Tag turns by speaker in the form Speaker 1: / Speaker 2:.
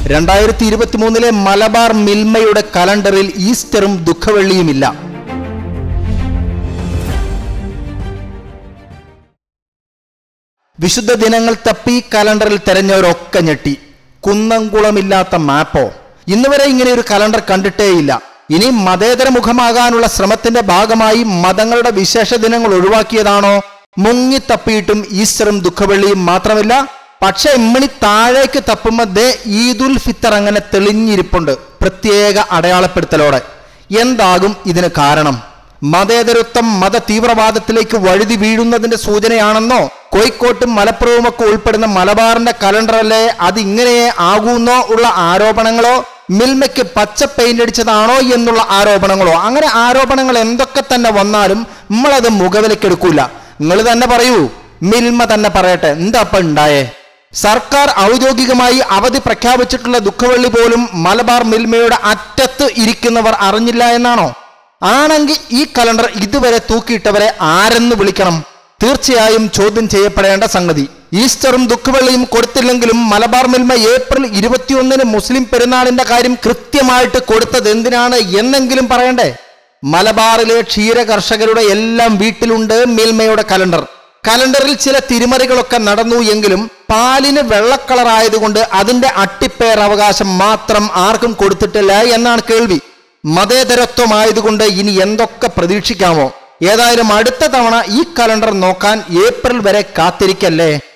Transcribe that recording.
Speaker 1: രണ്ടായിരത്തി ഇരുപത്തി മൂന്നിലെ മലബാർ മിൽമയുടെ കലണ്ടറിൽ ഈസ്റ്ററും ദുഃഖവെള്ളിയുമില്ല വിശുദ്ധ ദിനങ്ങൾ തപ്പി കലണ്ടറിൽ തെരഞ്ഞവരൊക്കെ ഞെട്ടി കുന്നംകുളമില്ലാത്ത മാപ്പോ ഇന്നുവരെ ഇങ്ങനെ ഒരു കലണ്ടർ കണ്ടിട്ടേയില്ല ഇനി മതേതര മുഖമാകാനുള്ള ശ്രമത്തിന്റെ ഭാഗമായി മതങ്ങളുടെ വിശേഷ ദിനങ്ങൾ ഒഴിവാക്കിയതാണോ മുങ്ങി തപ്പിയിട്ടും ഈസ്റ്ററും ദുഃഖവെള്ളിയും മാത്രമല്ല പക്ഷെ ഇമ്മണി താഴേക്ക് തപ്പുമ്പോൾ ദേ ഈദുൽ ഫിത്തർ അങ്ങനെ തെളിഞ്ഞിരിപ്പുണ്ട് പ്രത്യേക അടയാളപ്പെടുത്തലോടെ എന്താകും ഇതിന് കാരണം മതേതരത്വം മത തീവ്രവാദത്തിലേക്ക് വഴുതി വീഴുന്നതിന്റെ സൂചനയാണെന്നോ കോഴിക്കോട്ടും മലപ്പുറവും ഒക്കെ ഉൾപ്പെടുന്ന മലബാറിന്റെ കലണ്ടറല്ലേ അത് ഇങ്ങനെ ആകുന്നോ ഉള്ള ആരോപണങ്ങളോ മിൽമയ്ക്ക് പച്ച പെയിന്റ് അടിച്ചതാണോ എന്നുള്ള ആരോപണങ്ങളോ അങ്ങനെ ആരോപണങ്ങൾ എന്തൊക്കെ തന്നെ വന്നാലും നമ്മളത് മുഖവിലക്കെടുക്കൂല നിങ്ങൾ തന്നെ പറയൂ മിൽമ തന്നെ പറയട്ടെ എന്താ ഇപ്പൊ ഉണ്ടായേ സർക്കാർ ഔദ്യോഗികമായി അവധി പ്രഖ്യാപിച്ചിട്ടുള്ള ദുഃഖവെള്ളി പോലും മലബാർ മിൽമയുടെ അറ്റത്ത് ഇരിക്കുന്നവർ അറിഞ്ഞില്ല എന്നാണോ ആണെങ്കിൽ ഈ കലണ്ടർ ഇതുവരെ തൂക്കിയിട്ടവരെ ആരെന്ന് വിളിക്കണം തീർച്ചയായും ചോദ്യം ചെയ്യപ്പെടേണ്ട സംഗതി ഈസ്റ്ററും ദുഃഖവെള്ളിയും കൊടുത്തില്ലെങ്കിലും മലബാർ മിൽമ ഏപ്രിൽ ഇരുപത്തിയൊന്നിന് മുസ്ലിം പെരുന്നാളിന്റെ കാര്യം കൃത്യമായിട്ട് കൊടുത്തത് എന്തിനാണ് എന്നെങ്കിലും പറയണ്ടേ മലബാറിലെ ക്ഷീര കർഷകരുടെ എല്ലാം വീട്ടിലുണ്ട് മിൽമയുടെ കലണ്ടർ കലണ്ടറിൽ ചില തിരിമറികളൊക്കെ നടന്നു എങ്കിലും പാലിന് വെള്ളക്കളറായതുകൊണ്ട് അതിന്റെ അട്ടിപ്പേർ അവകാശം മാത്രം ആർക്കും കൊടുത്തിട്ടില്ല എന്നാണ് കേൾവി മതേതരത്വമായതുകൊണ്ട് ഇനി എന്തൊക്കെ പ്രതീക്ഷിക്കാമോ ഏതായാലും അടുത്ത തവണ ഈ കലണ്ടർ നോക്കാൻ ഏപ്രിൽ വരെ കാത്തിരിക്കല്ലേ